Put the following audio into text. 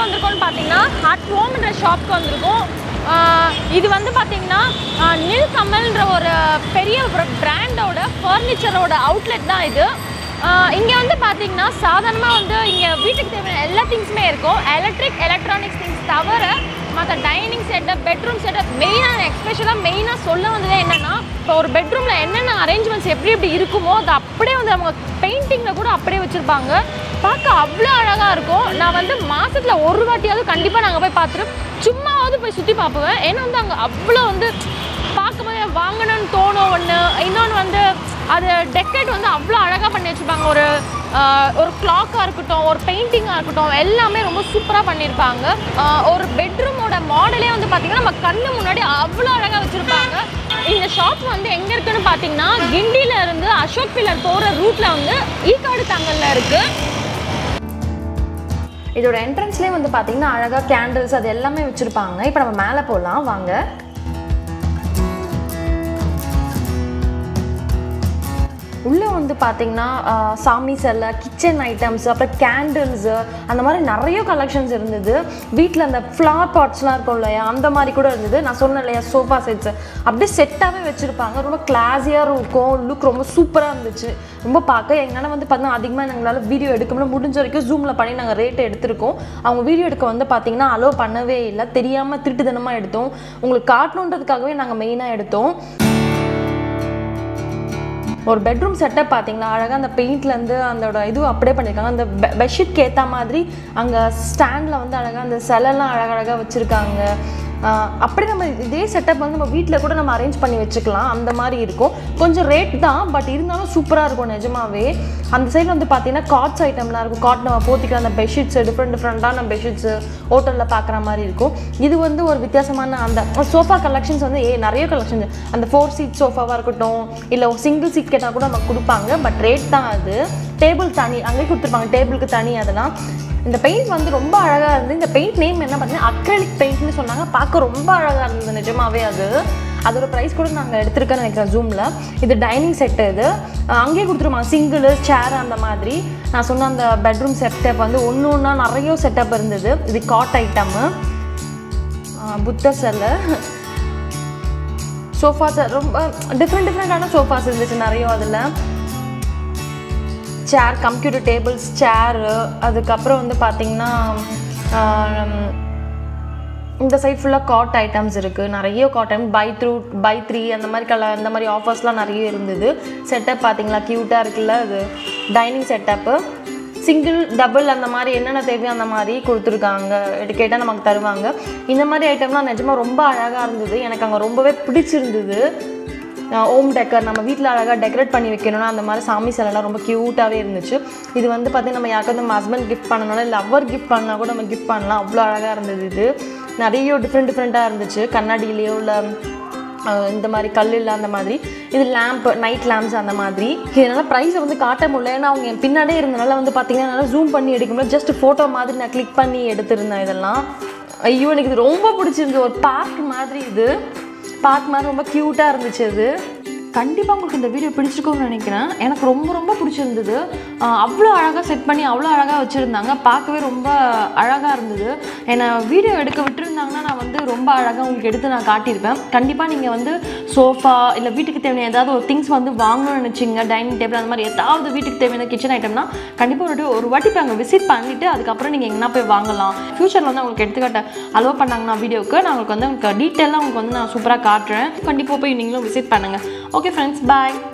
வந்திருக்கோம்னு பார்த்தீங்கன்னா அட் ஹோம்ன்ற ஷாப்க்கு வந்திருக்கோம் ஆஹ் இது வந்து பார்த்தீங்கன்னா ஆஹ் நில் கமல்ன்ற ஒரு பெரிய ஒரு பிராண்டோட ஃபர்னிச்சரோட அவுட்லெட் தான் இது இங்கே வந்து பார்த்தீங்கன்னா சாதாரணமாக வந்து இங்கே வீட்டுக்கு தேவையான எல்லா திங்ஸுமே இருக்கும் எலக்ட்ரிக் எலக்ட்ரானிக்ஸ் திங்ஸ் தவிர மற்ற டைனிங் செட்டப் பெட்ரூம் செட்டப் மெயினாக எக்ஸ்பெஷலாக மெயினாக சொல்ல வந்ததே என்னென்னா இப்போ ஒரு பெட்ரூமில் என்னென்ன அரேஞ்ச்மெண்ட்ஸ் எப்படி எப்படி இருக்குமோ அது அப்படியே வந்து அவங்க பெயிண்டிங்கில் கூட அப்படியே வச்சுருப்பாங்க பார்க்க அவ்வளோ அழகாக இருக்கும் நான் வந்து மாதத்தில் ஒரு வாட்டியாவது கண்டிப்பாக நாங்கள் போய் பார்த்துட்டு சும்மாவது போய் சுற்றி பார்ப்பேன் ஏன்னா வந்து அங்கே அவ்வளோ வந்து பார்க்கும்போது வாங்கணும்னு தோணும் ஒன்று இன்னொன்று வந்து அது டெக்கரேட் வந்து அவ்வளோ அழகாக பண்ணி வச்சுருப்பாங்க ஒரு ஆஹ், ஒரு கிளாக்காக இருக்கட்டும் ஒரு பெயிண்டிங்காக இருக்கட்டும் எல்லாமே ரொம்ப சூப்பராக பண்ணியிருப்பாங்க ஆஹ், ஒரு பெட்ரூமோட மாடலே வந்து பார்த்திங்கன்னா நம்ம கண்ணு முன்னாடி அவ்வளோ அழகாக வச்சுருப்பாங்க இந்த ஷாப் வந்து எங்கே இருக்குன்னு பார்த்தீங்கன்னா கிண்டியில இருந்து அசோக் பில்லர் போகிற ரூட்டில் வந்து ஈக்காடு தாங்கல்ல இருக்குது இதோட என்ட்ரன்ஸ்லேயே வந்து பார்த்தீங்கன்னா அழகாக கேண்டில்ஸ் அது எல்லாமே வச்சுருப்பாங்க இப்போ நம்ம மேலே போகலாம் வாங்க உள்ளே வந்து பார்த்தீங்கன்னா ஆஹ், சாமி சிலை கிச்சன் ஐட்டம்ஸ் அப்புறம் கேண்டில்ஸு அந்த மாதிரி நிறைய கலெக்ஷன்ஸ் இருந்தது வீட்டில் அந்த ஃப்ளவர் பாட்ஸ்லாம் இருக்கும் இல்லையா அந்த மாதிரி கூட இருந்தது நான் சொன்னேன் இல்லையா சோஃபா செட்ஸ் அப்படியே செட்டாகவே வச்சுருப்பாங்க ரொம்ப கிளாஸியாக இருக்கும் லுக் ரொம்ப சூப்பராக இருந்துச்சு ரொம்ப பார்க்க எங்களால் வந்து பார்த்தீங்கன்னா அதிகமாக எங்களால் வீடியோ எடுக்க முடியல முடிஞ்ச வரைக்கும் ஜூமில் பண்ணி நாங்கள் ரேட் எடுத்திருக்கோம் அவங்க வீடியோ எடுக்க வந்து பார்த்தீங்கன்னா அலோவ் பண்ணவே இல்லை தெரியாமல் திருட்டுத்தனமாக எடுத்தோம் உங்களுக்கு காட்டணுன்றதுக்காகவே நாங்கள் மெயினாக எடுத்தோம் ஒரு பெட்ரூம் செட்டப் பார்த்தீங்களா அழகாக அந்த பெயிண்ட்லேருந்து அதோட இது அப்படியே பண்ணியிருக்காங்க அந்த பெட்ஷீட்க்கு ஏற்ற மாதிரி அங்கே ஸ்டாண்டில் வந்து அழகாக அந்த சிலைலாம் அழகழகாக வச்சுருக்காங்க அப்படி நம்ம இதே செட்டப் வந்து நம்ம வீட்டில் கூட நம்ம அரேஞ்ச் பண்ணி வச்சுக்கலாம் அந்த மாதிரி இருக்கும் கொஞ்சம் ரேட் தான் பட் இருந்தாலும் சூப்பராக இருக்கும் நிஜமாவே அந்த சைடில் வந்து பார்த்தீங்கன்னா காட்ஸ் ஐட்டம்லாம் இருக்கும் காட் நம்ம போத்திக்கிற அந்த பெட்ஷீட்ஸ் டிஃப்ரெண்ட் டிஃப்ரெண்ட்டான பெட்ஷீட்ஸு ஹோட்டலில் பார்க்குற மாதிரி இருக்கும் இது வந்து ஒரு வித்தியாசமான அந்த சோஃபா கலெக்ஷன்ஸ் வந்து ஏ நிறைய கலெக்ஷன்ஸ் அந்த ஃபோர் சீட் சோஃபாவாக இருக்கட்டும் இல்லை சிங்கிள் சீட் கேட்டால் கூட நமக்கு கொடுப்பாங்க பட் ரேட் தான் அது டேபிள் தனி அங்கேயே கொடுத்துருப்பாங்க டேபிளுக்கு தனி அதெல்லாம் இந்த பெயிண்ட் வந்து ரொம்ப அழகாக இருந்து இந்த பெயிண்ட் நேம் என்ன பார்த்தீங்கன்னா அக்ரலிக் பெயிண்ட்னு சொன்னாங்க பார்க்க ரொம்ப அழகாக இருந்தது நிஜமாவே அது அதோட ப்ரைஸ் கூட நாங்கள் எடுத்திருக்கேன்னு நினைக்கிறேன் ஜூமில் இது டைனிங் செட்டு இது அஹ் அங்கேயே கொடுத்துருவாங்க சிங்கிள் சேர் அந்த மாதிரி நான் சொன்ன அந்த பெட்ரூம் செட்டப் வந்து ஒன்று ஒன்றா நிறைய செட்டப் இருந்தது இது காட் ஐட்டமு புத்தர் சிலை சோஃபாஸ் ரொம்ப டிஃப்ரெண்ட் டிஃப்ரெண்ட்டான சோஃபாஸ் இருந்துச்சு நிறைய அதில் சேர் கம்ப்யூட்டர் டேபிள்ஸ் சேரு அதுக்கப்புறம் வந்து பார்த்திங்கன்னா ஆம், இந்த சைட் ஃபுல்லாக காட் ஐட்டம்ஸ் இருக்குது நிறைய காட் item by through by three அந்த மாதிரி கலர் அந்த மாதிரி ஆஃபர்ஸ்லாம் நிறைய இருந்தது செட்டப் பார்த்தீங்களா க்யூட்டாக இருக்குல்ல அது டைனிங் செட்டப்பு சிங்கிள் டபுள் அந்த மாதிரி என்னென்ன தேவையோ அந்த மாதிரி கொடுத்துருக்காங்க கேட்டால் நமக்கு தருவாங்க இந்த மாதிரி ஐட்டம்லாம் நிஜமாக ரொம்ப அழகாக இருந்தது எனக்கு அங்கே ரொம்பவே பிடிச்சிருந்தது ஓம் டெக்கர் நம்ம வீட்டில் அழகாக டெக்கரேட் பண்ணி வைக்கணும்னா அந்த மாதிரி சாமி சிலைலாம் ரொம்ப க்யூட்டாகவே இருந்துச்சு இது வந்து பார்த்தீங்கன்னா நம்ம யாருக்காவது நம்ம ஹஸ்பண்ட் கிஃப்ட் பண்ணணும் இல்லை லவ்வர் கிஃப்ட் பண்ணால் கூட நம்ம கிஃப்ட் பண்ணலாம் அவ்வளோ அழகாக இருந்தது இது நிறைய டிஃப்ரெண்ட் டிஃப்ரெண்ட்டாக இருந்துச்சு கண்ணாடியிலையோ இல்லை அஹ் இந்த மாதிரி கல்லில் அந்த மாதிரி இது லேம்ப் நைட் லேம்ப்ஸ் அந்த மாதிரி இதனால் ப்ரைஸை வந்து காட்ட முடியல ஏன்னா அவங்க என் பின்னாடியே இருந்தனால வந்து பார்த்தீங்கன்னா என்னால் ஜூம் பண்ணி எடுக்கும்போது ஜஸ்ட் ஃபோட்டோ மாதிரி நான் கிளிக் பண்ணி எடுத்திருந்தேன் இதெல்லாம் ஐயோ எனக்கு இது ரொம்ப பிடிச்சிருந்தது ஒரு பார்க் மாதிரி இது பார்க் மாதிரி ரொம்ப க்யூட்டாக இருந்துச்சு அது கண்டிப்பாக உங்களுக்கு இந்த வீடியோ பிடிச்சிருக்கும்னு நினைக்கிறேன் எனக்கு ரொம்ப ரொம்ப பிடிச்சிருந்தது ஆஹ் அவ்வளோ அழகாக செட் பண்ணி அவ்வளோ அழகாக வச்சுருந்தாங்க பார்க்கவே ரொம்ப அழகாக இருந்தது என்னை வீடியோ எடுக்க விட்டுருந்தாங்கன்னா நான் வந்து ரொம்ப அழகாக உங்களுக்கு எடுத்து நான் காட்டியிருப்பேன் கண்டிப்பாக நீங்கள் வந்து சோஃபா இல்லை வீட்டுக்கு தேவையான ஏதாவது ஒரு திங்ஸ் வந்து வாங்கணும்னு நினச்சிங்க டைனிங் டேபிள் அந்த மாதிரி ஏதாவது வீட்டுக்கு தேவையான கிச்சன் ஐட்டம்னா கண்டிப்பாக ஒரு வாட்டி- ஒரு வாட்டி போய் அங்கே விசிட் பண்ணிவிட்டு அதுக்கப்புறம் நீங்கள் எங்கன்னா போய் வாங்கலாம் ஃப்யூச்சரில் வந்து உங்களுக்கு எடுத்துக்காட்ட அலோவ் பண்ணாங்கன்னா வீடியோக்கு நான் உங்களுக்கு வந்து உங்களுக்கு டீட்டெயிலாக உங்களுக்கு வந்து நான் சூப்பராக காட்டுறேன் கண்டிப்பாக போய் நீங்களும் விசிட் பண்ணுங்கள் ஓகே ஃப்ரெண்ட்ஸ் பாய்